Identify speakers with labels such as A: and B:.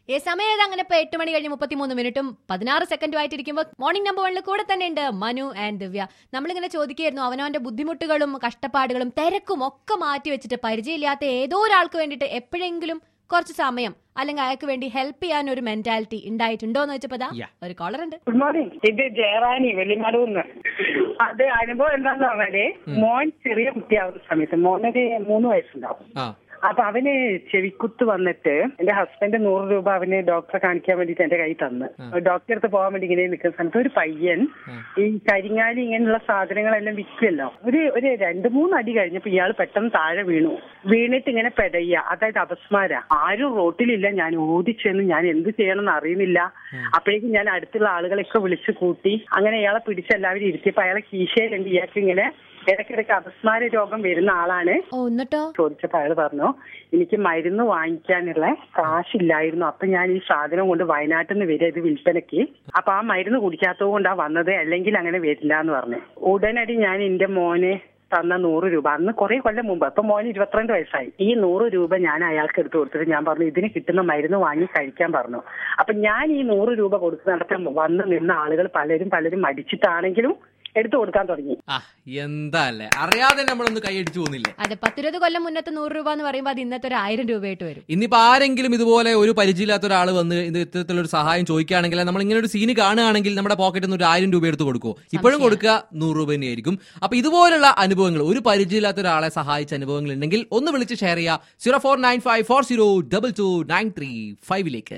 A: ഈ സമയം അങ്ങനെ ഇപ്പൊ എട്ട് മണി കഴിഞ്ഞ് മുപ്പത്തിമൂന്ന് മിനിറ്റും പതിനാറ് സെക്കൻഡും ആയിട്ടിരിക്കുമ്പോൾ മോർണിംഗ് നമ്പർ വണ്ണിൽ കൂടെ തന്നെ ഉണ്ട് മനു ആൻഡ് ദിവ്യ നമ്മളിങ്ങനെ ചോദിക്കുകയായിരുന്നു അവനവന്റെ ബുദ്ധിമുട്ടുകളും കഷ്ടപ്പാടുകളും തിരക്കും ഒക്കെ മാറ്റി വെച്ചിട്ട് പരിചയമില്ലാത്ത ഏതോ ഒരാൾക്ക് വേണ്ടിയിട്ട് എപ്പോഴെങ്കിലും കുറച്ച് സമയം അല്ലെങ്കിൽ അയാൾക്ക് വേണ്ടി ഹെൽപ്പ് ചെയ്യാൻ ഒരു മെന്റാലിറ്റി ഉണ്ടായിട്ടുണ്ടോ എന്ന് വെച്ചപ്പോ ദാ
B: Yeah.
A: ഒരു കോളർ ഉണ്ട്
C: ഗുഡ് മോർണിംഗ് ഇത് ജയറാണി വെള്ളിമടൂന്ന് അത് അനുഭവം എന്താന്ന് പറഞ്ഞാല് മോൻ ചെറിയ കുട്ടിയാവുന്ന സമയത്ത് മോനൊരു മൂന്ന് വയസ്സുണ്ടാവും
B: ആ
C: അപ്പൊ അവന് ചെവിക്കുത്ത് വന്നിട്ട് എന്റെ ഹസ്ബൻഡ് നൂറ് രൂപ അവന് ഡോക്ടറെ കാണിക്കാൻ വേണ്ടിട്ട് എന്റെ കൈ തന്ന് ഡോക്ടറെ അടുത്ത് പോകാൻ വേണ്ടി ഇങ്ങനെ നിൽക്കുന്ന സമയത്ത് ഒരു പയ്യൻ ഈ കരിങ്ങാലി ഇങ്ങനെയുള്ള സാധനങ്ങളെല്ലാം വിൽക്കുമല്ലോ ഒരു ഒരു രണ്ട് മൂന്ന് അടി കഴിഞ്ഞപ്പോ ഇയാൾ പെട്ടെന്ന് താഴെ വീണു വീണിട്ട് ഇങ്ങനെ പെടയ്യ അതായത് അപസ്മാര ആരും റോട്ടിലില്ല ഞാൻ ഓടിച്ചെന്ന് ഞാൻ എന്ത് ചെയ്യണമെന്ന് അറിയുന്നില്ല അപ്പോഴേക്കും ഞാൻ അടുത്തുള്ള ആളുകളെയൊക്കെ വിളിച്ചു കൂട്ടി അങ്ങനെ ഇയാളെ പിടിച്ച് എല്ലാവരും ഇരുത്തിയപ്പോ അയാളെ കീശയിലുണ്ട് ഇയാൾക്ക് ഇങ്ങനെ ഇടയ്ക്കിടയ്ക്ക് അപസ്മാര രോഗം വരുന്ന ആളാണ്
A: ഓ എന്നിട്ടോ
C: ചോദിച്ചപ്പോ അയാൾ പറഞ്ഞു എനിക്ക് മരുന്ന് വാങ്ങിക്കാനുള്ള കാശില്ലായിരുന്നു അപ്പൊ ഞാൻ ഈ സാധനം കൊണ്ട് വയനാട്ടിൽ നിന്ന് വരിക ഇത് വിൽപ്പനയ്ക്ക് അപ്പൊ ആ മരുന്ന് കുടിക്കാത്തത് കൊണ്ടാ വന്നത് അല്ലെങ്കിൽ അങ്ങനെ വരില്ല എന്ന് പറഞ്ഞു ഉടനടി ഞാൻ എന്റെ മോനെ തന്ന നൂറ് രൂപ അന്ന് കുറെ കൊല്ലം മുമ്പ് അപ്പൊ മോന് ഇരുപത്തിരണ്ട് വയസ്സായി ഈ നൂറ് രൂപ ഞാൻ അയാൾക്ക് എടുത്തു കൊടുത്തിട്ട് ഞാൻ പറഞ്ഞു ഇതിന് കിട്ടുന്ന മരുന്ന് വാങ്ങി കഴിക്കാൻ പറഞ്ഞു അപ്പൊ ഞാൻ ഈ നൂറ് രൂപ കൊടുക്കുന്നിടത്ത് വന്ന് നിന്ന ആളുകൾ പലരും പലരും മടിച്ചിട്ടാണെങ്കിലും എടുത്തു കൊടുക്കാൻ തുടങ്ങി
B: ആ എന്താ അല്ലേ അറിയാതെ നമ്മളൊന്ന് കൈയടിച്ചു പോകുന്നില്ലേ
A: അതെ പത്തിരുപത് കൊല്ലം മുന്നത്തെ നൂറ് രൂപ എന്ന് പറയുമ്പോൾ അത് ഇന്നത്തെ ഒരു ആയിരം രൂപയായിട്ട് വരും
B: ഇനിയിപ്പോ ആരെങ്കിലും ഇതുപോലെ ഒരു പരിചയമില്ലാത്ത ഒരാൾ വന്ന് ഇത് ഇത്തരത്തിലൊരു സഹായം ചോദിക്കുകയാണെങ്കിൽ നമ്മൾ ഇങ്ങനെ ഒരു സീന് കാണുകയാണെങ്കിൽ നമ്മുടെ പോക്കറ്റിൽ നിന്ന് ഒരു ആയിരം രൂപ എടുത്ത് കൊടുക്കുമോ ഇപ്പോഴും കൊടുക്കുക നൂറ് രൂപ തന്നെയായിരിക്കും അപ്പൊ ഇതുപോലുള്ള അനുഭവങ്ങൾ ഒരു പരിചയമില്ലാത്ത ഒരാളെ സഹായിച്ച അനുഭവങ്ങൾ ഉണ്ടെങ്കിൽ ഒന്ന് വിളിച്ച് ഷെയർ ചെയ്യുക zero four nine five four zero double two nine three ഫൈവിലേക്ക്